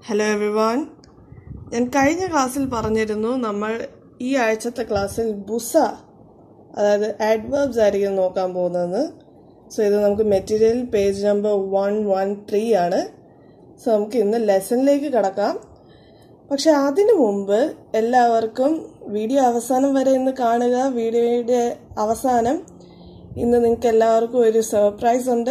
Hello everyone ഞാൻ കഴിഞ്ഞ ക്ലാസ്സിൽ പറഞ്ഞിരുന്നു നമ്മൾ ഈ ആഴ്ചത്തെ ക്ലാസ്സിൽ ബുസ അതായത് ആഡ്വേർബ്സ് ആയിരിക്കും നോക്കാൻ പോകുന്നത് സോ ഇത് നമുക്ക് material page number one one three ആണ് സോ നമുക്ക് ഇന്ന് ലെസണിലേക്ക് കടക്കാം പക്ഷെ അതിനു മുമ്പ് എല്ലാവർക്കും വീഡിയോ അവസാനം വരെ ഇന്ന് കാണുക വീഡിയോയുടെ അവസാനം ഇന്ന് നിങ്ങൾക്ക് എല്ലാവർക്കും ഒരു സർപ്രൈസ് ഉണ്ട്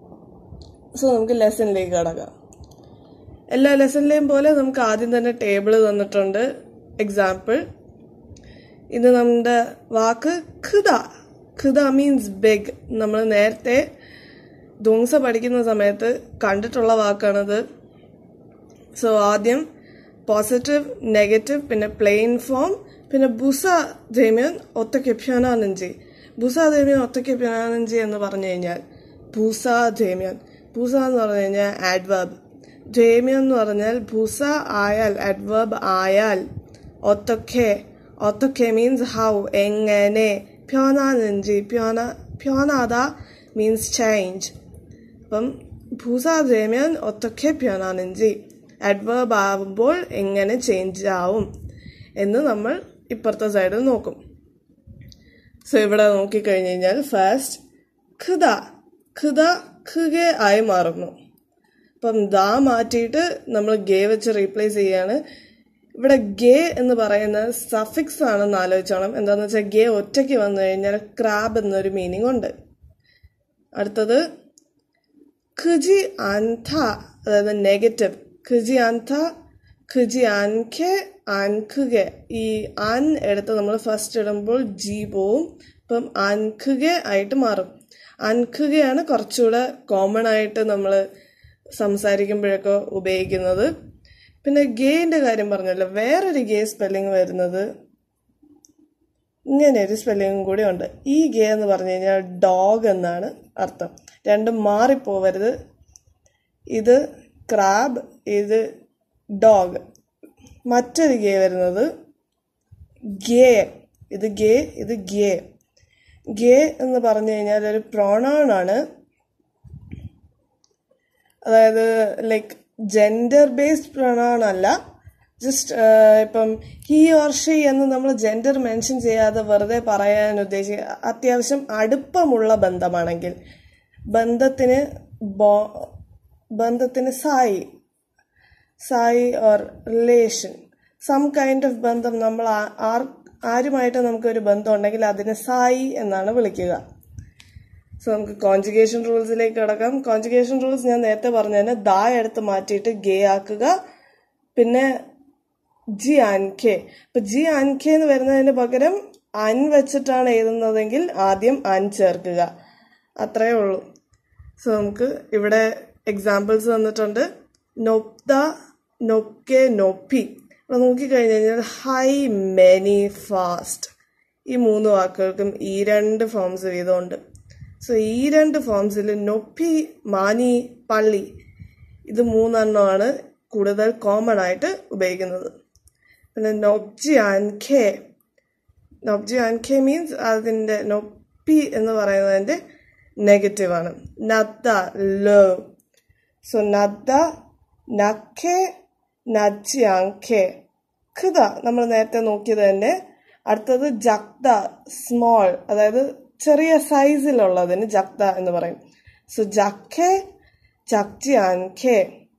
സോ നമുക്ക് ലെസണിലേക്ക് കടക്കാം എല്ലാ ലെസണിലെയും പോലെ നമുക്ക് ആദ്യം തന്നെ ടേബിൾ തന്നിട്ടുണ്ട് എക്സാമ്പിൾ ഇത് നമ്മുടെ വാക്ക് ഖുദ ഖുദ മീൻസ് ബിഗ് നമ്മൾ നേരത്തെ ധുങ്സ പഠിക്കുന്ന സമയത്ത് കണ്ടിട്ടുള്ള വാക്കാണത് സോ ആദ്യം പോസിറ്റീവ് നെഗറ്റീവ് പിന്നെ പ്ലെയിൻ ഫോം പിന്നെ ബുസ ജേമിയൻ ഒത്തയ്ക്ക് പ്യോനാനഞ്ചി ബുസ ജേമിയൻ ഒത്തയ്ക്ക് പ്യോനാനഞ്ചി എന്ന് പറഞ്ഞു കഴിഞ്ഞാൽ ബൂസ ജേമിയൻ ബൂസ എന്ന് പറഞ്ഞു കഴിഞ്ഞാൽ ആഡ്വർബ് ജേമിയൻ എന്ന് പറഞ്ഞാൽ ബുസ ആയാൽ അഡ്വർബ് ആയാൽ ഒത്തൊക്കെ ഒത്തൊക്കെ മീൻസ് ഹൗ എങ്ങനെ പ്യോനാനഞ്ചി പ്യോന പ്യോനാദ മീൻസ് ചേഞ്ച് അപ്പം ഭൂസ ജേമിയൻ ഒത്തൊക്കെ പ്യോനാനഞ്ചി അഡ്വേർബ് ആവുമ്പോൾ എങ്ങനെ ചേഞ്ച് ആവും എന്ന് നമ്മൾ ഇപ്പുറത്തെ സൈഡിൽ നോക്കും സോ ഇവിടെ നോക്കിക്കഴിഞ്ഞ് കഴിഞ്ഞാൽ ഫസ്റ്റ് ഖുദ ഖുദ ഖുഗെ ആയി മാറുന്നു അപ്പം ദാ മാറ്റിയിട്ട് നമ്മൾ ഗേ വെച്ച് റീപ്ലേസ് ചെയ്യാണ് ഇവിടെ ഗേ എന്ന് പറയുന്ന സഫിക്സ് ആണെന്ന് ആലോചിച്ചോണം എന്താണെന്ന് വെച്ചാൽ ഗേ ഒറ്റയ്ക്ക് വന്നു കഴിഞ്ഞാൽ ക്രാബ് എന്നൊരു മീനിങ് ഉണ്ട് അടുത്തത് ഖുജി അൻഥ അതായത് നെഗറ്റീവ് ഖുജി അൻഥ ഖുജി അൻഖെ അൻഖുകെ ഈ അൻ എടുത്ത് നമ്മൾ ഫസ്റ്റ് ഇടുമ്പോൾ ജി പോവും അപ്പം അൻഖുകെ ആയിട്ട് മാറും അൻഖുകയാണ് കുറച്ചുകൂടെ കോമൺ ആയിട്ട് നമ്മൾ സംസാരിക്കുമ്പോഴൊക്കെ ഉപയോഗിക്കുന്നത് പിന്നെ ഗേന്റെ കാര്യം പറഞ്ഞല്ലോ വേറൊരു ഗേ സ്പെല്ലിംഗ് വരുന്നത് ഇങ്ങനെ ഒരു സ്പെല്ലിങ്ങും കൂടി ഉണ്ട് ഈ ഗേ എന്ന് പറഞ്ഞു കഴിഞ്ഞാൽ ഡോഗ് എന്നാണ് അർത്ഥം രണ്ടും മാറിപ്പോവരുത് ഇത് ക്രാബ് ഇത് ഡോഗ് മറ്റൊരു ഗേ വരുന്നത് ഗേ ഇത് ഗേ ഇത് ഗേ ഗേ എന്ന് പറഞ്ഞു കഴിഞ്ഞാൽ ഒരു പ്രോണാണ് അതായത് ലൈക്ക് ജെൻഡർ ബേസ്ഡ് പ്രൊണൗൺ അല്ല ജസ്റ്റ് ഇപ്പം ഹി ഓർ ഷീ എന്ന് നമ്മൾ ജെൻഡർ മെൻഷൻ ചെയ്യാതെ വെറുതെ പറയാൻ ഉദ്ദേശിക്കുക അത്യാവശ്യം അടുപ്പമുള്ള ബന്ധമാണെങ്കിൽ ബന്ധത്തിന് ബോ ബന്ധത്തിന് സായി സായി or relation some kind of ബന്ധം നമ്മൾ ആർ ആരുമായിട്ട് നമുക്കൊരു ബന്ധം ഉണ്ടെങ്കിൽ അതിനെ സായി എന്നാണ് വിളിക്കുക സോ നമുക്ക് കോൺജുഗേഷൻ റൂൾസിലേക്ക് കിടക്കാം കോൺജുഗേഷൻ റൂൾസ് ഞാൻ നേരത്തെ പറഞ്ഞു തന്നെ ദാ എടുത്ത് മാറ്റിയിട്ട് ഗേ ആക്കുക പിന്നെ ജി അൻഖെ ഇപ്പൊ ജി അൻഖെ എന്ന് വരുന്നതിന് പകരം അൻ വെച്ചിട്ടാണ് എഴുതുന്നതെങ്കിൽ ആദ്യം അൻ ചേർക്കുക അത്രയേ ഉള്ളൂ സോ നമുക്ക് ഇവിടെ എക്സാമ്പിൾസ് തന്നിട്ടുണ്ട് നൊപ്ത നൊക്കെ നൊപ്പി അപ്പൊ നോക്കിക്കഴിഞ്ഞ് കഴിഞ്ഞാൽ ഹൈ മെനി ഫാസ്റ്റ് ഈ മൂന്ന് വാക്കുകൾക്കും ഈ രണ്ട് ഫോംസ് വീതമുണ്ട് സോ ഈ രണ്ട് ഫോംസിൽ നൊപ്പി മാനി പള്ളി ഇത് മൂന്നെണ്ണമാണ് കൂടുതൽ കോമൺ ആയിട്ട് ഉപയോഗിക്കുന്നത് പിന്നെ നൊബ്ജി ആൻഖെ നൊബ്ജി ആൻഖെ മീൻസ് അതിൻ്റെ നൊപ്പി എന്ന് പറയുന്നതിൻ്റെ നെഗറ്റീവ് ആണ് നദ്ദ ലോ സോ നദ്ദ നഖെ നജ്ജി ആൻഖെ ഖുദ നമ്മൾ നേരത്തെ നോക്കിയത് തന്നെ അടുത്തത് ജക്ത സ്മോൾ അതായത് ചെറിയ സൈസിലുള്ളതിന് ജക്ത എന്ന് പറയും സോ ജഖെ ജക്ജി അൻഖെ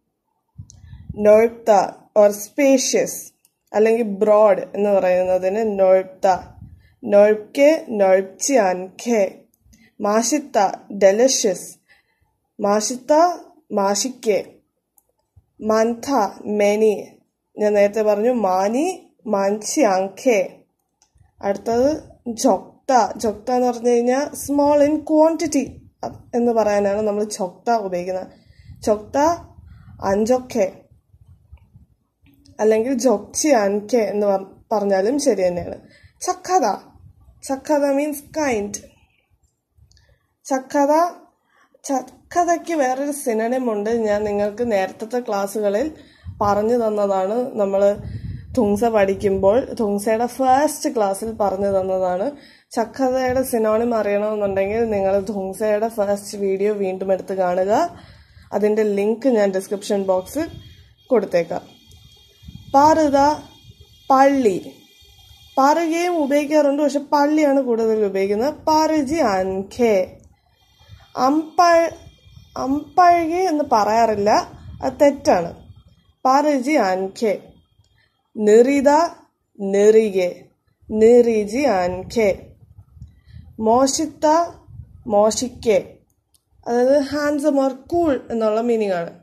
നോഴ്ത്ത ഓർ സ്പേഷ്യസ് അല്ലെങ്കിൽ ബ്രോഡ് എന്ന് പറയുന്നതിന് നോഴ്ത്ത നോഴ്ക്കെ നോഴ്ചി അൻഖെ മാഷിത്ത ഡെലിഷ്യസ് മാഷിത്ത മാഷിക്കെ മന്ഥ മെനി ഞാൻ നേരത്തെ പറഞ്ഞു മാനി മാൻചി അൻഖെ അടുത്തത് ജൊക്ത ജൊക്ത എന്ന് പറഞ്ഞു കഴിഞ്ഞാൽ സ്മോൾ ഇൻ ക്വാണ്ടിറ്റി എന്ന് പറയാനാണ് നമ്മൾ ചൊക്ത ഉപയോഗിക്കുന്നത് ചൊക്ത അഞ്ചൊക്കെ അല്ലെങ്കിൽ ജൊക്ചി അൻകെ എന്ന് പറഞ്ഞാലും ശരി തന്നെയാണ് ചക്കത ചക്കത മീൻസ് കൈൻഡ് ചക്കത ചക്കതയ്ക്ക് വേറൊരു സിനനം ഉണ്ട് ഞാൻ നിങ്ങൾക്ക് നേരത്തെ ക്ലാസ്സുകളിൽ പറഞ്ഞു തന്നതാണ് നമ്മൾ തുങ്സ പഠിക്കുമ്പോൾ തുങ്സയുടെ ഫസ്റ്റ് ക്ലാസ്സിൽ പറഞ്ഞു തന്നതാണ് ചക്കതയുടെ സിനോണിം അറിയണമെന്നുണ്ടെങ്കിൽ നിങ്ങൾ തുങ്സയുടെ ഫസ്റ്റ് വീഡിയോ വീണ്ടും എടുത്ത് കാണുക അതിൻ്റെ ലിങ്ക് ഞാൻ ഡിസ്ക്രിപ്ഷൻ ബോക്സിൽ കൊടുത്തേക്കാം പാറുത പള്ളി പാറുകയും ഉപയോഗിക്കാറുണ്ട് പക്ഷെ പള്ളിയാണ് കൂടുതൽ ഉപയോഗിക്കുന്നത് പാറുജി അൻഖേ അമ്പഴ അമ്പഴകി എന്ന് പറയാറില്ല അത് തെറ്റാണ് പാറുജി അൻഖേ നിറിത നിറികെ നിറിജി അൻഖേ മോശിത്ത മോശിക്കെ അതായത് ഹാൻസം ഓർ കൂൾ എന്നുള്ള മീനിങ് ആണ്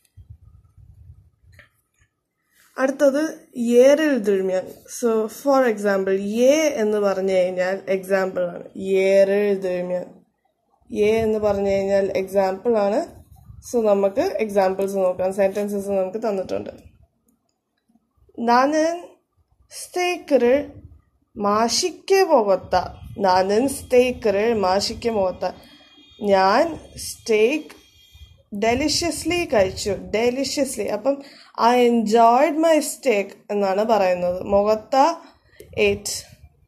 അടുത്തത് ഏറിൽ ദുഴ്മ്യാൻ സോ ഫോർ എക്സാമ്പിൾ ഏ എന്ന് പറഞ്ഞു കഴിഞ്ഞാൽ എക്സാമ്പിൾ ആണ് ഏറിൽ ദുഴ്മ്യാൻ എ എന്ന് പറഞ്ഞു കഴിഞ്ഞാൽ എക്സാമ്പിൾ ആണ് സോ നമുക്ക് എക്സാമ്പിൾസ് നോക്കാം സെന്റൻസസ് നമുക്ക് തന്നിട്ടുണ്ട് 나는 스테이크를 맛있게 먹었다. 나는 스테이크를 맛있게 먹었다. ഞാൻ സ്റ്റേക്ക് ഡെലിഷ്യസ്ലി കഴിച്ചു ഡെലിഷ്യസ്ലി അപ്പം ഐ എൻജോയ്ഡ് മൈ സ്റ്റേക്ക് എന്നാണ് പറയുന്നത് മുഖത്ത എയ്റ്റ്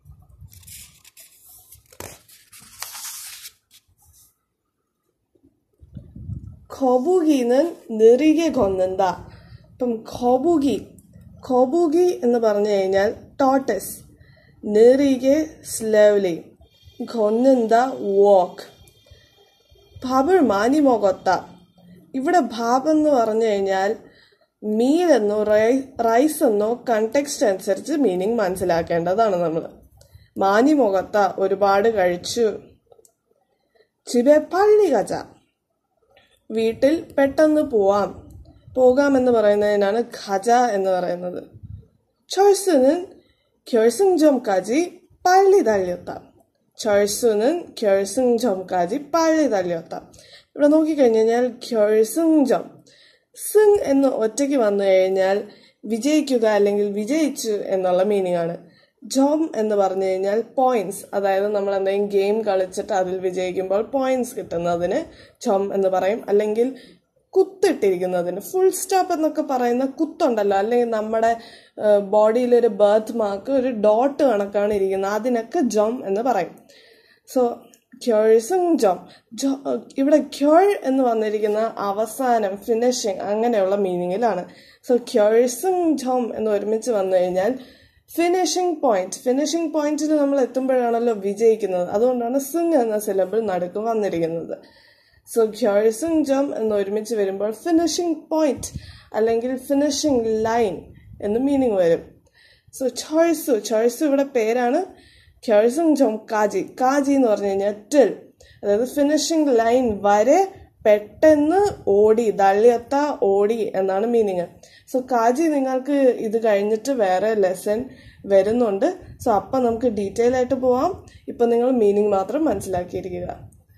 ഖൊബുഗി는 느리게 걷는다. അപ്പം ഖൊബുഗി ഖൊബുഗി എന്ന് പറഞ്ഞു കഴിഞ്ഞാൽ ടോട്ടസ് 느리게 slowly 걷는다 walk 밥을 많이 먹었다. ഇവിടെ ഭാബ് എന്ന് പറഞ്ഞു കഴിഞ്ഞാൽ മീൽ എന്നോ റൈസ് എന്നോ കണ്ടെക്സ്റ്റ് അനുസരിച്ച് മീനിങ് മനസ്സിലാക്കേണ്ടതാണ് നമ്മൾ മാനി മുഖത്ത ഒരുപാട് കഴിച്ചു ചിബെ പള്ളി കച്ച വീട്ടിൽ പെട്ടെന്ന് പോവാം പോകാം എന്ന് പറയുന്നതിനാണ് ഖജ എന്ന് പറയുന്നത് 철수는 결승점까지 빨리 달렸다. 철수는 결승점까지 빨리 달렸다. ഇവിടെ നോക്കിക്കഴിഞ്ഞ് കഴിഞ്ഞാൽ 결승점 സിങ് എന്ന് ഒറ്റയ്ക്ക് വന്നു കഴിഞ്ഞാൽ വിജയിക്കുക അല്ലെങ്കിൽ വിജയിച്ചു എന്നുള്ള മീനിങ് ആണ് ജോം എന്ന് പറഞ്ഞു കഴിഞ്ഞാൽ പോയിന്റ്സ് അതായത് നമ്മൾ എന്തെങ്കിലും ഗെയിം കളിച്ചിട്ട് അതിൽ വിജയിക്കുമ്പോൾ പോയിന്റ്സ് കിട്ടുന്നതിന് ജോം എന്ന് പറയും അല്ലെങ്കിൽ കുത്തിട്ടിരിക്കുന്നതിന് ഫുൾ സ്റ്റോപ്പ് എന്നൊക്കെ പറയുന്ന കുത്തുണ്ടല്ലോ അല്ലെങ്കിൽ നമ്മുടെ ബോഡിയിൽ ഒരു ബർത്ത് മാർക്ക് ഒരു ഡോട്ട് കണക്കാണ് ഇരിക്കുന്നത് അതിനൊക്കെ ജോം എന്ന് പറയും സോ ക്യോഴ്സും ജോം ജോ ഇവിടെ ക്യോൾ എന്ന് വന്നിരിക്കുന്ന അവസാനം ഫിനിഷിങ് അങ്ങനെയുള്ള മീനിങ്ങിലാണ് സോ ക്യോഴ്സും ജോം എന്ന് ഒരുമിച്ച് വന്നു കഴിഞ്ഞാൽ ഫിനിഷിംഗ് പോയിന്റ് ഫിനിഷിംഗ് പോയിന്റിൽ നമ്മൾ എത്തുമ്പോഴാണല്ലോ വിജയിക്കുന്നത് അതുകൊണ്ടാണ് സിങ് എന്ന സിലബിൾ നടുക്ക് വന്നിരിക്കുന്നത് സോ ക്യോഴ്സും ജം എന്ന് ഒരുമിച്ച് വരുമ്പോൾ ഫിനിഷിംഗ് പോയിന്റ് അല്ലെങ്കിൽ ഫിനിഷിംഗ് ലൈൻ എന്ന് മീനിങ് വരും സോ ചോയ്സു ചോയ്സു ഇവിടെ പേരാണ് ക്യോഴ്സും ജം കാജി കാജി എന്ന് പറഞ്ഞു കഴിഞ്ഞാൽ ടിൽ അതായത് ഫിനിഷിംഗ് ലൈൻ വരെ പെട്ടെന്ന് ഓടി ദള്ളിയത്ത ഓടി എന്നാണ് മീനിങ് സോ കാജി നിങ്ങൾക്ക് ഇത് കഴിഞ്ഞിട്ട് വേറെ ലെസൺ വരുന്നുണ്ട് സോ അപ്പം നമുക്ക് ഡീറ്റെയിൽ ആയിട്ട് പോവാം ഇപ്പം നിങ്ങൾ മീനിങ് മാത്രം മനസ്സിലാക്കിയിരിക്കുക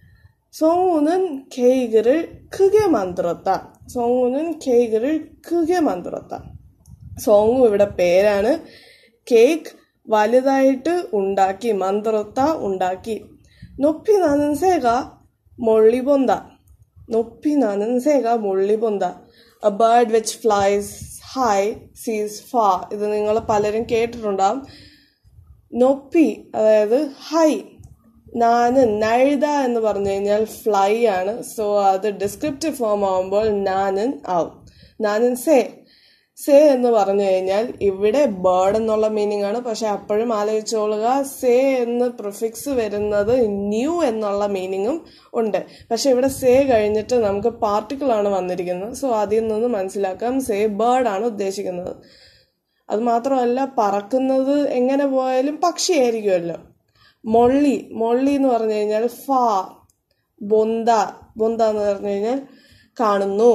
성우는 케이크를 크게 만들었다. 성우는 케이크를 크게 만들었다. 성우 ഇവിടെ പേരാണ് കേക്ക് വലുതായിട്ട് ഉണ്ടാക്കി മന്ത്രത്ത ഉണ്ടാക്കി 높이 나는 새가 멀리 본다. 높이 나는 새가 멀리 본다. A bird which flies high sees far. ഇത് നിങ്ങൾ പലരും കേട്ടിട്ടുണ്ടാവും നൊപ്പി അതായത് ഹൈ നാന് നഴുത എന്ന് പറഞ്ഞു കഴിഞ്ഞാൽ ഫ്ലൈ ആണ് സോ അത് ഡിസ്ക്രിപ്റ്റീവ് ഫോം ആവുമ്പോൾ നാനൻ ആവും നാനൻ സേ സേ എന്ന് പറഞ്ഞു കഴിഞ്ഞാൽ ഇവിടെ ബേർഡ് എന്നുള്ള മീനിങ് ആണ് പക്ഷെ അപ്പോഴും ആലോചിച്ചോളുക സേ എന്ന് പ്രിഫിക്സ് വരുന്നത് ന്യൂ എന്നുള്ള മീനിങ്ങും ഉണ്ട് പക്ഷെ ഇവിടെ സേ കഴിഞ്ഞിട്ട് നമുക്ക് പാർട്ടിക്കിൾ ആണ് വന്നിരിക്കുന്നത് സോ അതിൽ നിന്ന് മനസ്സിലാക്കാം സേ ബേർഡ് ആണ് ഉദ്ദേശിക്കുന്നത് അത് മാത്രമല്ല പറക്കുന്നത് എങ്ങനെ പോയാലും പക്ഷിയായിരിക്കുമല്ലോ മൊള്ളി മൊള്ളി എന്ന് പറഞ്ഞു കഴിഞ്ഞാൽ ഫാ ബൊന്ത ബൊന്ത എന്ന് പറഞ്ഞു കഴിഞ്ഞാൽ കാണുന്നു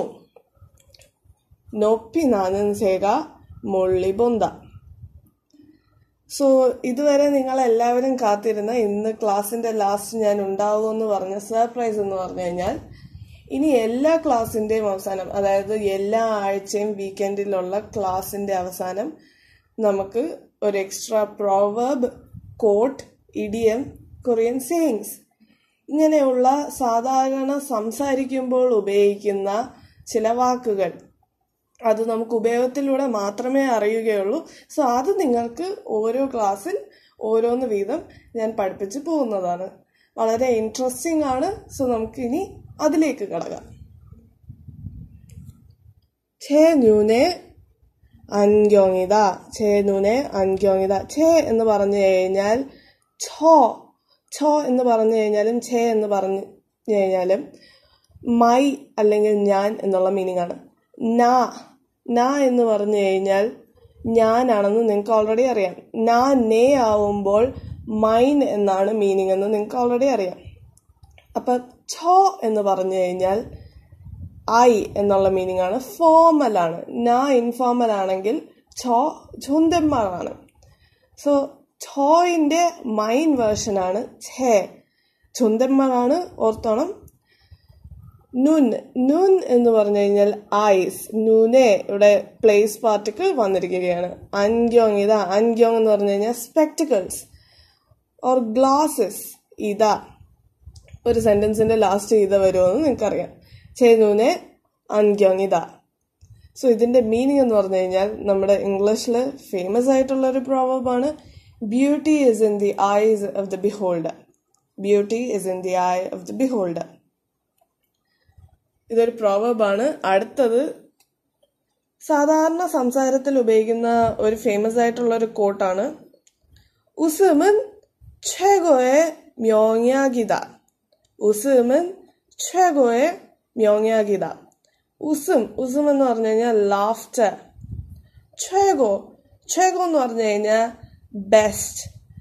നൊപ്പി നാനൻ സേക മൊള്ളി ബൊന്ത സോ ഇതുവരെ നിങ്ങൾ എല്ലാവരും കാത്തിരുന്ന ഇന്ന് ക്ലാസ്സിന്റെ ലാസ്റ്റ് ഞാൻ ഉണ്ടാവുമെന്ന് പറഞ്ഞ സർപ്രൈസ് എന്ന് പറഞ്ഞു കഴിഞ്ഞാൽ ഇനി എല്ലാ ക്ലാസ്സിന്റെയും അവസാനം അതായത് എല്ലാ ആഴ്ചയും വീക്കെൻഡിലുള്ള ക്ലാസ്സിന്റെ അവസാനം നമുക്ക് ഒരു extra proverb quote idiom Korean sayings ഇങ്ങനെയുള്ള സാധാരണ സംസാരിക്കുമ്പോൾ ഉപയോഗിക്കുന്ന ചില വാക്കുകൾ അത് നമുക്ക് ഉപയോഗത്തിലൂടെ മാത്രമേ അറിയുകയുള്ളൂ സോ അത് നിങ്ങൾക്ക് ഓരോ ക്ലാസ്സിൽ ഓരോന്ന് വീതം ഞാൻ പഠിപ്പിച്ച് പോകുന്നതാണ് വളരെ ഇൻട്രസ്റ്റിംഗ് ആണ് സോ നമുക്ക് ഇനി അതിലേക്ക് കടകാം 제 눈에 안경이다. 제 눈에 안경이다. 제 എന്ന് പറഞ്ഞു കഴിഞ്ഞാൽ ഛോ ഛോ എന്ന് പറഞ്ഞു കഴിഞ്ഞാലും ഛേ എന്ന് പറഞ്ഞു കഴിഞ്ഞാലും മൈ അല്ലെങ്കിൽ ഞാൻ എന്നുള്ള മീനിങ് ആണ് നാ നാ എന്ന് പറഞ്ഞു കഴിഞ്ഞാൽ ഞാനാണെന്ന് നിങ്ങൾക്ക് ഓൾറെഡി അറിയാം നാ നേ ആവുമ്പോൾ മൈൻ എന്നാണ് മീനിങ് എന്ന് നിങ്ങൾക്ക് ഓൾറെഡി അറിയാം അപ്പൊ ഛോ എന്ന് പറഞ്ഞു കഴിഞ്ഞാൽ ഐ എന്നുള്ള മീനിങ് ആണ് ഫോമൽ ആണ് നാ ഇൻഫോമൽ ആണെങ്കിൽ ഛോ ചുന്തന്മാരാണ് സോ ഛോയിന്റെ മൈൻ വേർഷൻ ആണ് ഛേ ചുന്തന്മാരാണ് ഓർത്തോണം നുൻ നുൻ എന്ന് പറഞ്ഞു കഴിഞ്ഞാൽ ഐസ് നുനെ ഇവിടെ പ്ലേസ് പാർട്ടിക്കിൾ വന്നിരിക്കുകയാണ് അൻഗ്യോങ് ഇതാ അൻഗ്യോങ് എന്ന് പറഞ്ഞു കഴിഞ്ഞാൽ സ്പെക്ടിക്കിൾസ് ഓർ ഗ്ലാസസ് ഇതാ ഒരു സെന്റൻസിന്റെ ലാസ്റ്റ് ചെയ്ത വരുമെന്ന് നിങ്ങൾക്കറിയാം ചേനൂനെ അൻഗ്യോങ് ഇതാ സോ ഇതിന്റെ മീനിങ് എന്ന് പറഞ്ഞു കഴിഞ്ഞാൽ നമ്മുടെ ഇംഗ്ലീഷിൽ ഫേമസ് ആയിട്ടുള്ള ഒരു പ്രോവബാണ് beauty is in the eyes of the beholder beauty is in the eye of the beholder ഇതൊരു പ്രോവബാണ് അടുത്തത് സാധാരണ സംസാരത്തിൽ ഉപയോഗിക്കുന്ന ഒരു ഫേമസ് ആയിട്ടുള്ള ഒരു കോട്ടാണ് ഉസുമൻ 최고의 명약이다. 웃음은 최고의 명약이다. 웃음, 웃음 എന്ന് പറഞ്ഞു കഴിഞ്ഞാൽ ലാഫ്റ്റർ 최고, 최고 എന്ന് പറഞ്ഞു കഴിഞ്ഞാൽ ബെസ്റ്റ്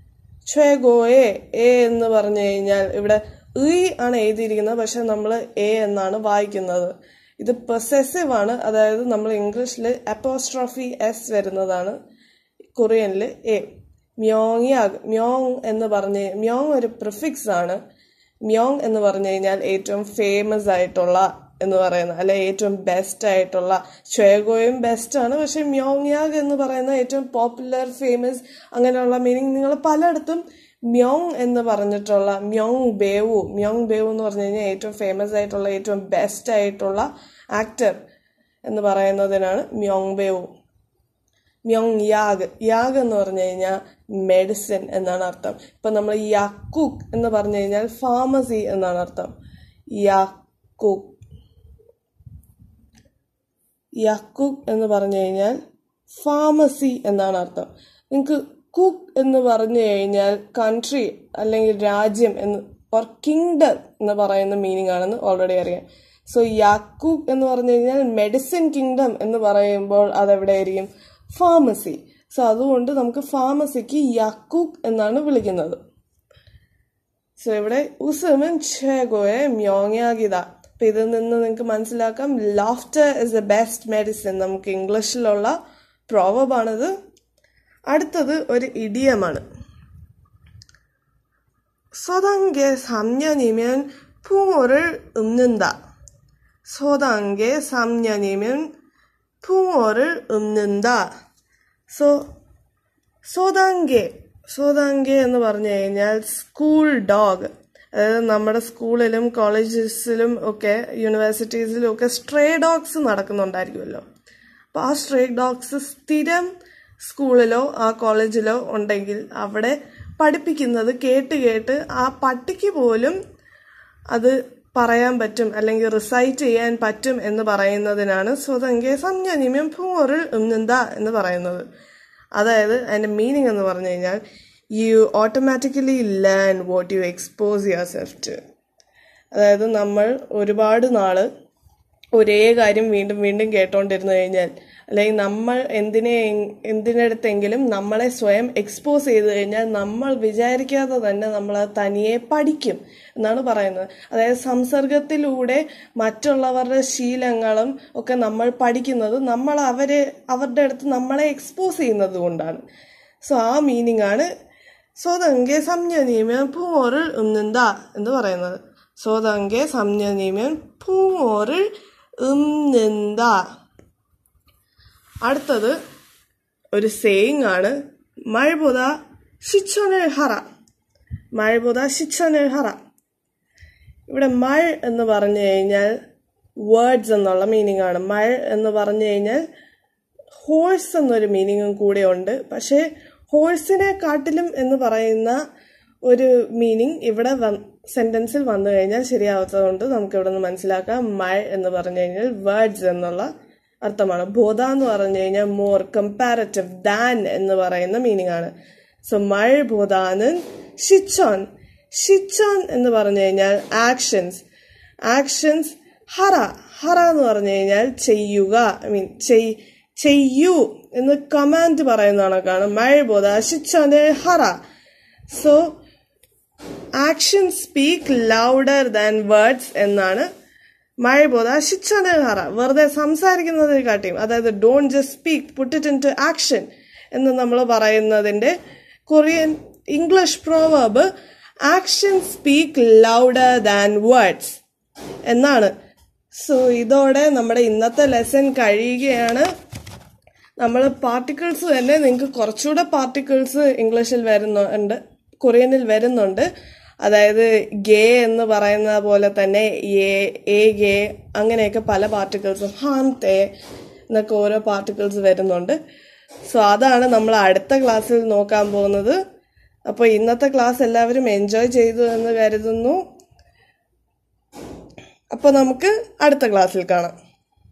최고의 എ എന്ന് പറഞ്ഞു കഴിഞ്ഞാൽ ഇവിടെ ഇ ആണ് എഴുതിയിരിക്കുന്നത് പക്ഷെ നമ്മൾ എ എന്നാണ് വായിക്കുന്നത് ഇത് പൊസസീവ് ആണ് അതായത് നമ്മൾ ഇംഗ്ലീഷിൽ അപ്പോസ്ട്രോഫി എസ് വരുന്നതാണ് കൊറിയനിൽ എ മ്യോങ്യാഗ് മ്യോങ് എന്ന് പറഞ്ഞ് മ്യോങ് ഒരു പ്രിഫിക്സ് ആണ് മ്യോങ് എന്ന് പറഞ്ഞു കഴിഞ്ഞാൽ ഏറ്റവും ഫേമസ് ആയിട്ടുള്ള എന്ന് പറയുന്ന അല്ലെ ഏറ്റവും ബെസ്റ്റ് ആയിട്ടുള്ള ഷ്വേഗോയും ബെസ്റ്റ് ആണ് പക്ഷെ മ്യോങ്യാഗ് എന്ന് പറയുന്ന ഏറ്റവും പോപ്പുലർ ഫേമസ് അങ്ങനെയുള്ള മീനിങ് നിങ്ങൾ പലയിടത്തും മ്യോങ് എന്ന് പറഞ്ഞിട്ടുള്ള മ്യോങ് ബേവു മ്യോങ് ബേവു എന്ന് പറഞ്ഞു കഴിഞ്ഞാൽ ഏറ്റവും ഫേമസ് ആയിട്ടുള്ള ഏറ്റവും ബെസ്റ്റ് ആയിട്ടുള്ള ആക്ടർ എന്ന് പറയുന്നതിനാണ് മ്യോങ് ബേവു മ്യോങ് യാഗ് യാഗ് എന്ന് പറഞ്ഞു കഴിഞ്ഞാൽ മെഡിസിൻ എന്നാണ് അർത്ഥം ഇപ്പൊ നമ്മൾ യക്കുക് എന്ന് പറഞ്ഞു കഴിഞ്ഞാൽ ഫാർമസി എന്നാണ് അർത്ഥം യക്കുക് യക്കുക് എന്ന് പറഞ്ഞു കഴിഞ്ഞാൽ ഫാർമസി എന്നാണ് അർത്ഥം നിങ്ങൾക്ക് കുക്ക് എന്ന് പറഞ്ഞു കഴിഞ്ഞാൽ കൺട്രി അല്ലെങ്കിൽ രാജ്യം എന്ന് ഓർ കിങ്ഡം എന്ന് പറയുന്ന മീനിങ് ആണെന്ന് ഓൾറെഡി അറിയാം സോ യാക്കുക് എന്ന് പറഞ്ഞു കഴിഞ്ഞാൽ മെഡിസിൻ കിങ്ഡം എന്ന് പറയുമ്പോൾ അതെവിടെയായിരിക്കും ഫാർമസി സോ അതുകൊണ്ട് നമുക്ക് ഫാർമസിക്ക് യക്കുക് എന്നാണ് വിളിക്കുന്നത് സോ ഇവിടെ ഉസമൻ ഛേഗോയെ മ്യോങ്യാഗിത അപ്പൊ ഇതിൽ നിന്ന് നിങ്ങൾക്ക് മനസ്സിലാക്കാം laughter is the best medicine നമുക്ക് ഇംഗ്ലീഷിലുള്ള പ്രോവബാണിത് അടുത്തത് ഒരു ഇഡിയമാണ് 소단계 3년이면 풍어를 읊는다. 소단계 3년이면 풍어를 읊는다. സോ സോതാങ്കെ സോതാങ്കെ എന്ന് പറഞ്ഞു കഴിഞ്ഞാൽ സ്കൂൾ ഡോഗ് അതായത് നമ്മുടെ സ്കൂളിലും കോളേജസിലും ഒക്കെ യൂണിവേഴ്സിറ്റീസിലും ഒക്കെ സ്ട്രേ ഡോഗ്സ് നടക്കുന്നുണ്ടായിരിക്കുമല്ലോ അപ്പൊ ആ സ്ട്രേ ഡോഗ്സ് സ്ഥിരം സ്കൂളിലോ ആ കോളേജിലോ ഉണ്ടെങ്കിൽ അവിടെ പഠിപ്പിക്കുന്നത് കേട്ട് കേട്ട് ആ പട്ടിക്ക് പോലും അത് പറയാൻ പറ്റും അല്ലെങ്കിൽ റിസൈറ്റ് ചെയ്യാൻ പറ്റും എന്ന് പറയുന്നതിനാണ് സ്വതങ്കെ സംജനിമ്യം ഭൂറിൽ ഉന്നന്ത എന്ന് പറയുന്നത് അതായത് അതിന്റെ മീനിങ് എന്ന് പറഞ്ഞു കഴിഞ്ഞാൽ you automatically learn what you expose yourself to അതായത് നമ്മൾ ഒരുപാട് നാള് ഒരേ കാര്യം വീണ്ടും വീണ്ടും കേട്ടോണ്ടിരുന്നു കഴിഞ്ഞാൽ അല്ലെങ്കിൽ നമ്മൾ എന്തിനെ എന്തിനടുത്തെങ്കിലും നമ്മളെ സ്വയം എക്സ്പോസ് ചെയ്ത് കഴിഞ്ഞാൽ നമ്മൾ വിചാരിക്കാതെ തന്നെ നമ്മൾ അത് തനിയെ പഠിക്കും എന്നാണ് പറയുന്നത് അതായത് സംസർഗത്തിലൂടെ മറ്റുള്ളവരുടെ ശീലങ്ങളും ഒക്കെ നമ്മൾ പഠിക്കുന്നത് നമ്മൾ അവരെ അവരുടെ അടുത്ത് നമ്മളെ എക്സ്പോസ് ചെയ്യുന്നത് കൊണ്ടാണ് സോ ആ മീനിങ് ആണ് സ്വതങ്കെ സംജനീമ്യം പൂമോറിൽ ഉന്നുന്ത എന്ന് പറയുന്നത് സ്വതങ്കെ സംജനീമ്യം പൂമോറിൽ ഉന്നുന്ത അടുത്തത് ഒരു സേയിങ് ആണ് മഴബുധ ശിക്ഷണൽ ഹറ മഴബുധ ശിക്ഷണൽ ഹറ ഇവിടെ മഴ എന്ന് പറഞ്ഞു കഴിഞ്ഞാൽ വേർഡ്സ് എന്നുള്ള മീനിങ് ആണ് മഴ എന്ന് പറഞ്ഞു കഴിഞ്ഞാൽ ഹോഴ്സ് എന്നൊരു മീനിങ്ങും കൂടെ ഉണ്ട് പക്ഷേ ഹോഴ്സിനെ കാട്ടിലും എന്ന് പറയുന്ന ഒരു മീനിങ് ഇവിടെ സെന്റൻസിൽ വന്നു കഴിഞ്ഞാൽ ശരിയാവാത്തതുകൊണ്ട് നമുക്ക് ഇവിടെ നിന്ന് മനസ്സിലാക്കാം മഴ എന്ന് പറഞ്ഞു കഴിഞ്ഞാൽ വേർഡ്സ് എന്നുള്ള അർത്ഥമാണ് ബോധ എന്ന് പറഞ്ഞു കഴിഞ്ഞാൽ മോർ കമ്പാരറ്റീവ് ദാൻ എന്ന് പറയുന്ന മീനിങ് ആണ് സോ മഴ ബോധാനൻ ഷിച്ചോൻ ഷിച്ചോൻ എന്ന് പറഞ്ഞു കഴിഞ്ഞാൽ ആക്ഷൻസ് ആക്ഷൻസ് ഹറ ഹറ എന്ന് പറഞ്ഞു കഴിഞ്ഞാൽ ചെയ്യുക ഐ മീൻ ചെയ്യൂ എന്ന് കമാൻഡ് പറയുന്ന കണക്കാണ് മഴ ബോധ ഷിച്ചോനെ ഹറ so action speak louder than words എന്നാണ് മഴ പോലെ ശിക്ഷണഹറ വെറുതെ സംസാരിക്കുന്നതിനെ കാട്ടിയും അതായത് don't just speak put it into action എന്ന് നമ്മൾ പറയുന്നതിന്റെ Korean English proverb action speak louder than words എന്നാണ് സോ ഇതോടെ നമ്മുടെ ഇന്നത്തെ ലെസൺ കഴിയുകയാണ് നമ്മൾ പാർട്ടിക്കിൾസ് തന്നെ നിങ്ങൾക്ക് കുറച്ചുകൂടെ പാർട്ടിക്കിൾസ് ഇംഗ്ലീഷിൽ വരുന്നുണ്ട് കൊറിയനിൽ വരുന്നുണ്ട് അതായത് ഗേ എന്ന് പറയുന്ന പോലെ തന്നെ എ എ ഗേ അങ്ങനെയൊക്കെ പല പാർട്ടിക്കിൾസും ഹാൻ തേ എന്നൊക്കെ ഓരോ പാർട്ടിക്കിൾസ് വരുന്നുണ്ട് സോ അതാണ് നമ്മൾ അടുത്ത ക്ലാസ്സിൽ നോക്കാൻ പോകുന്നത് അപ്പോൾ ഇന്നത്തെ ക്ലാസ് എല്ലാവരും എൻജോയ് ചെയ്തു എന്ന് കരുതുന്നു അപ്പോൾ നമുക്ക് അടുത്ത ക്ലാസ്സിൽ കാണാം